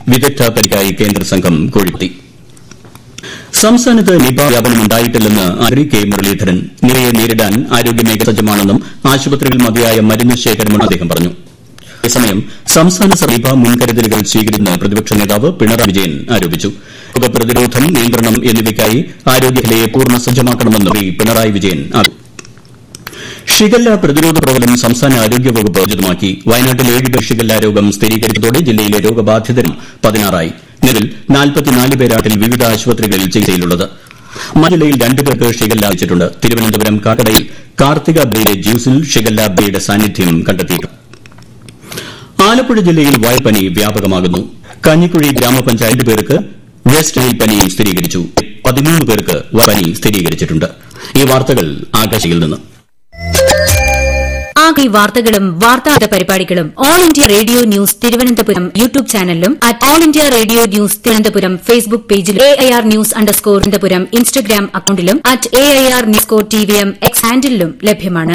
വിദഗ്ധ പരിക്കായി കേന്ദ്ര സംഘം കോഴിക്കോട്ടെത്തി സംസ്ഥാനത്ത് നിപ വ്യാപനം ഉണ്ടായിട്ടില്ലെന്ന് മന്ത്രി കെ മുരളീധരൻ നിപയെ നേരിടാൻ ആരോഗ്യമേഖല സജ്ജമാണെന്നും ആശുപത്രികളിൽ മതിയായ മരുന്ന് ശേഖരമുണ്ടെന്നും അദ്ദേഹം പറഞ്ഞു അതേസമയം സംസ്ഥാന സർക്കാർ നിപ മുൻകരുതലുകൾ സ്വീകരിച്ചെന്ന് പ്രതിപക്ഷ നേതാവ് പിണറായി വിജയൻ ആരോപിച്ചു രോഗപ്രതിരോധം നിയന്ത്രണം എന്നിവയ്ക്കായി ആരോഗ്യമേഖലയെ പൂർണ്ണ സജ്ജമാക്കണമെന്ന് ശ്രീ പിണറായി വിജയൻ ആവശ്യപ്പെട്ടു ഷിഗല്ല പ്രതിരോധ പ്രവർത്തനം സംസ്ഥാന ആരോഗ്യവകുപ്പ് ഊർജിതമാക്കി വയനാട്ടിൽ ഏഴ് പേർ ഷിഗല്ല രോഗം സ്ഥിരീകരിച്ചതോടെ ജില്ലയിലെ രോഗബാധിതരും പതിനാറായി നിലവിൽ നാൽപ്പത്തിനാല് പേരാട്ടിൽ വിവിധ ആശുപത്രികളിൽ ചികിത്സയിലുള്ളത് മജില്ലയിൽ രണ്ടു പേർക്ക് ഷിഗല്ല വെച്ചിട്ടുണ്ട് തിരുവനന്തപുരം കാക്കടയിൽ കാർത്തിക ബേയുടെ ജ്യൂസിൽ ഷിഗല്ല ബേയുടെ സാന്നിധ്യം കണ്ടെത്തിയിട്ടുണ്ട് ആലപ്പുഴ ജില്ലയിൽ വയൽപ്പനി വ്യാപകമാകുന്നു കഞ്ഞിക്കുഴി ഗ്രാമപഞ്ചായത്ത് പേർക്ക് വെസ്റ്റ് നൈൽ പനിയും സ്ഥിരീകരിച്ചു പതിമൂന്ന് പേർക്ക് പനി സ്ഥിരീകരിച്ചിട്ടുണ്ട് ഈ വാർത്തകൾ ആകാശയിൽ നിന്ന് ആകെ വാർത്തകളും വാർത്താ പരിപാടികളും All India Radio news Thiruvananthapuram YouTube ചാനലിലും at All India Radio news Thiruvananthapuram Facebook പേജിലും A I R news underscore Thiruvananthapuram Instagram അക്കൌണ്ടിലും at A I R news core T V M X ഹാൻഡിലും ലഭ്യമാണ്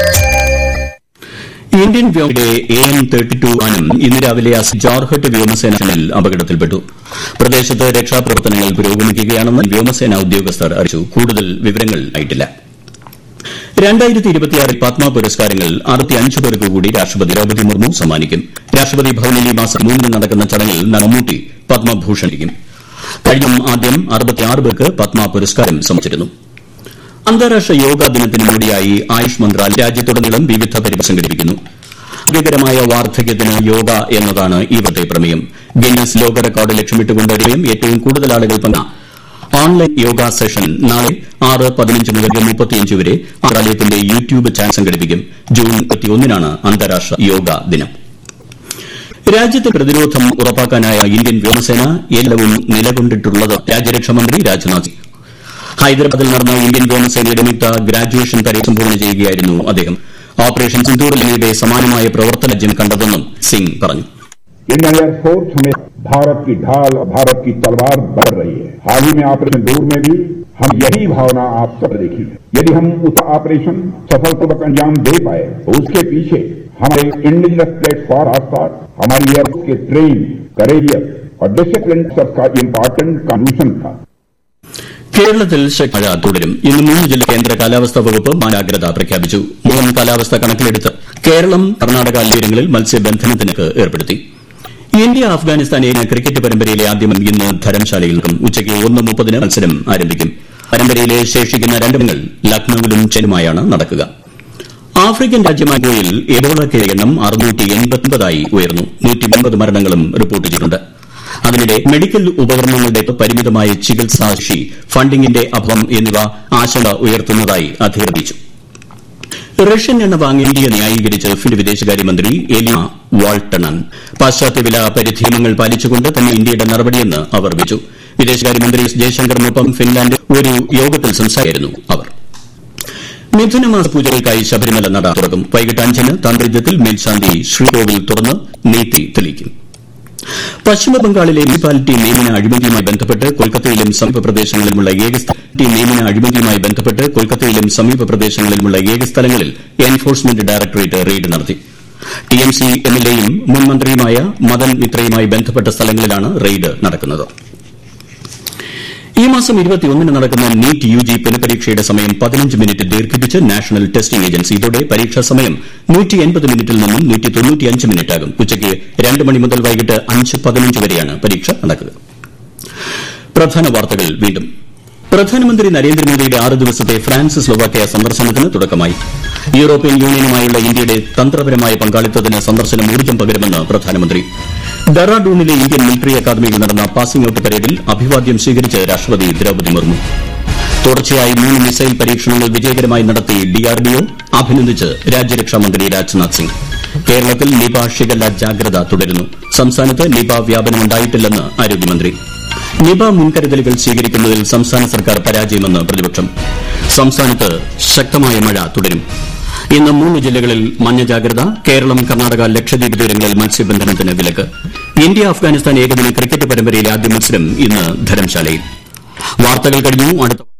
ഇന്ത്യൻ വ്യോമയുടെ എ എം തേർട്ടി ടു വിമാനം ഇന്ന് രാവിലെ അസം ജോർഹട്ട് വ്യോമസേനയിൽ അപകടത്തിൽപ്പെട്ടു പ്രദേശത്ത് രക്ഷാപ്രവർത്തനങ്ങൾ പുരോഗമിക്കുകയാണെന്ന് വ്യോമസേന ഉദ്യോഗസ്ഥർ അറിയിച്ചു കൂടുതൽ വിവരങ്ങൾ ആയിട്ടില്ല രണ്ടായിരത്തി ഇരുപത്തിയാറിൽ പത്മ പുരസ്കാരങ്ങൾ അറുപത്തിയഞ്ച് പേർക്ക് കൂടി രാഷ്ട്രപതി ദ്രൌപദി മുർമു സമ്മാനിക്കും രാഷ്ട്രപതി ഭവനിൽ ഈ മാസം മൂന്നിന് നടക്കുന്ന ചടങ്ങിൽ മമ്മൂട്ടി പത്മഭൂഷൺ ലഭിക്കും കഴിഞ്ഞ ആദ്യം അറുപത്തിയാറ് പേർക്ക് പത്മ പുരസ്കാരം സമ്മാനിച്ചിരുന്നു അന്താരാഷ്ട്ര യോഗാ ദിനത്തിന് മുന്നോടിയായി ആയുഷ് മന്ത്രാലയം രാജ്യത്തുടനീളം വിവിധ പരിപാടി സംഘടിപ്പിക്കുന്നു ആരോഗ്യകരമായ വാർദ്ധക്യത്തിന് യോഗ എന്നതാണ് ഈ വർഷത്തെ പ്രമേയം ഗിന്നസ് ലോക റെക്കോർഡ് ലക്ഷ്യമിട്ടുകൊണ്ട് ഏറ്റവും കൂടുതൽ ആളുകൾ പങ്കെടുക്കുന്ന ഓൺലൈൻ യോഗ സെഷൻ നാളെ ആറ് പതിനഞ്ച് മുതൽ മുപ്പത്തിയഞ്ച് വരെ മന്ത്രാലയത്തിന്റെ യൂട്യൂബ് ചാനൽ സംഘടിപ്പിക്കും ജൂൺ മുപ്പത്തിയൊന്നിനാണ് അന്താരാഷ്ട്ര യോഗ ദിനം രാജ്യത്തെ പ്രതിരോധം ഉറപ്പാക്കാനായ ഇന്ത്യൻ വ്യോമസേന എല്ലാവും നിലകൊണ്ടിട്ടുള്ളത് രാജ്യരക്ഷാമന്ത്രി രാജ്നാഥ് സിംഗ് ഹൈദരാബാദിൽ നടന്ന ഇന്ത്യൻ വ്യോമസേനയുടെ മിക്ക ഗ്രാജുവേഷൻ പരീക്ഷ സംബോധന ചെയ്യുകയായിരുന്നു അദ്ദേഹം ഓപ്പറേഷൻ സിന്ദൂർ ലിനിയുടെ സമാനമായ പ്രവർത്തന രാജ്യം കണ്ടതെന്നും സിംഗ് പറഞ്ഞു इंडियन एयरफोर्स हमें भारत की ढाल और भारत की तलवार बढ़ रही है हाल ही में ऑपरेशन दूर में भी हम यही भावना आप सब देखी है यदि हम उस ऑपरेशन सफलतापूर्वक अंजाम दे पाए तो उसके पीछे हमारे इंडिजिनस प्लेटफॉर्म आस पास हमारी एयरफोर्स के ट्रेन करेरियस और डिसिप्लिन का इम्पोर्टेंट कंट्रीब्यूशन था കേരളത്തിൽ ശക്തി മഴ തുടരും ഇന്ന് മൂന്ന് ജില്ല കേന്ദ്ര കാലാവസ്ഥാ വകുപ്പ് ജാഗ്രത പ്രഖ്യാപിച്ചു മൂന്ന് കാലാവസ്ഥ കണക്കിലെടുത്ത് കേരളം കർണാടക തീരങ്ങളിൽ മത്സ്യബന്ധനത്തിന് ഏർപ്പെടുത്തി ഇന്ത്യ അഫ്ഗാനിസ്ഥാൻ ഏക ക്രിക്കറ്റ് പരമ്പരയിലെ ആദ്യ മത്സരം ഇന്ന് ധരംശാലയിൽ നടക്കും ഉച്ചയ്ക്ക് ഒന്ന് മുപ്പതിന് മത്സരം ആരംഭിക്കും പരമ്പരയിലെ ശേഷിക്കുന്ന രണ്ട് മത്സരങ്ങൾ ലക്നൌവിലും ചെന്നുമായാണ് നടക്കുക ആഫ്രിക്കൻ രാജ്യമായ ഗോയിൽ എബോള എണ്ണം ആയി ഉയർന്നു മരണങ്ങളും റിപ്പോർട്ട് ചെയ്തിട്ടുണ്ട് അതിനിടെ മെഡിക്കൽ ഉപകരണങ്ങളുടെ പരിമിതമായ ചികിത്സാശേഷി ഫണ്ടിംഗിന്റെ അഭാവം എന്നിവ ആശങ്ക ഉയർത്തുന്നതായി അധികൃതർ അറിയിച്ചു റഷ്യൻ എണ്ണ വാങ്ങി ഇന്ത്യ ന്യായീകരിച്ച് ഫിൻഡ് വിദേശകാര്യമന്ത്രി എലിന വാൾട്ടണൻ പാശ്ചാത്യ വില പരിധീമങ്ങൾ പാലിച്ചുകൊണ്ട് തന്നെ ഇന്ത്യയുടെ നടപടിയെന്ന് അവർ വിളിച്ചു വിദേശകാര്യമന്ത്രി എസ് ജയശങ്കറിനൊപ്പം ഫിൻലാൻഡ് ഒരു യോഗത്തിൽ സംസാരിക്കുകയായിരുന്നു അവർ മിഥുനമാസ പൂജകൾക്കായി ശബരിമല നട തുറക്കും വൈകിട്ട് അഞ്ചിന് തന്ത്രിജത്തിൽ മേൽശാന്തി ശ്രീകോവിൽ തുറന്ന് നീതി തെളിയിക്കും പശ്ചിമബംഗാളിലെ മുനിസിപ്പാലിറ്റി നിയമന അഴിമതിയുമായി ബന്ധപ്പെട്ട് കൊൽക്കത്തയിലും സമീപ പ്രദേശങ്ങളിലുമുള്ള ഏഴ് സ്ഥലങ്ങളിൽ നിയമന അഴിമതിയുമായി ബന്ധപ്പെട്ട് കൊൽക്കത്തയിലും സമീപ പ്രദേശങ്ങളിലുമുള്ള ഏഴ് സ്ഥലങ്ങളിൽ എൻഫോഴ്സ്മെന്റ് ഡയറക്ടറേറ്റ് റെയ്ഡ് നടത്തി ടിഎംസി എംഎൽഎയും മുൻ മന്ത്രിയുമായ മദൻ മിത്രയുമായി ബന്ധപ്പെട്ട സ്ഥലങ്ങളിലാണ് റെയ്ഡ് നടക്കുന്നത് ഈ മാസം ന് നടക്കുന്ന നീറ്റ് യുജി പുനഃപരീക്ഷയുടെ സമയം പതിനഞ്ച് മിനിറ്റ് ദീർഘിപ്പിച്ച് നാഷണൽ ടെസ്റ്റിംഗ് ഏജൻസി ഇതോടെ പരീക്ഷാ സമയം മിനിറ്റിൽ നിന്നും മിനിറ്റാകും ഉച്ചയ്ക്ക് രണ്ട് മണി മുതൽ വൈകിട്ട് അഞ്ച് പതിനഞ്ച് വരെയാണ് പരീക്ഷ നടക്കുക പ്രധാന വാർത്തകൾ വീണ്ടും പ്രധാനമന്ത്രി നരേന്ദ്രമോദിയുടെ ആറ് ദിവസത്തെ ഫ്രാൻസ് സ്ലൊവാക്യ സന്ദർശനത്തിന് തുടക്കമായി യൂറോപ്യൻ യൂണിയനുമായുള്ള ഇന്ത്യയുടെ തന്ത്രപരമായ പങ്കാളിത്തത്തിന് സന്ദർശനം ഊർജ്ജം പകരുമെന്ന് പ്രധാനമന്ത്രി ഡെറാഡൂണിലെ ഇന്ത്യൻ മിലിറ്ററി അക്കാദമിയിൽ നടന്ന പാസിംഗ് ഔട്ട് പരേഡിൽ അഭിവാദ്യം സ്വീകരിച്ച് രാഷ്ട്രപതി ദ്രൌപദി മുർമു തുടർച്ചയായി മൂന്ന് മിസൈൽ പരീക്ഷണങ്ങൾ വിജയകരമായി നടത്തി ഡിആർഡിഒ അഭിനന്ദിച്ച് രാജ്യരക്ഷാമന്ത്രി രാജ്നാഥ് സിംഗ് കേരളത്തിൽ നിപ ഷിഗല്ല ജാഗ്രത തുടരുന്നു സംസ്ഥാനത്ത് നിപ വ്യാപനമുണ്ടായിട്ടില്ലെന്ന് ആരോഗ്യമന്ത്രി നിപ മുൻകരുതലുകൾ സ്വീകരിക്കുന്നതിൽ സംസ്ഥാന സർക്കാർ പരാജയമെന്ന് പ്രതിപക്ഷം സംസ്ഥാനത്ത് ശക്തമായ മഴ തുടരും ഇന്ന് മൂന്ന് ജില്ലകളിൽ മഞ്ഞ ജാഗ്രത കേരളം കർണാടക ലക്ഷദ്വീപ് തീരങ്ങളിൽ മത്സ്യബന്ധനത്തിന് വിലക്ക് ഇന്ത്യ അഫ്ഗാനിസ്ഥാൻ ഏകദിന ക്രിക്കറ്റ് പരമ്പരയിലെ ആദ്യ മത്സരം ഇന്ന് ധരംശാലയിൽ വാർത്തകൾ കഴിഞ്ഞു അടുത്ത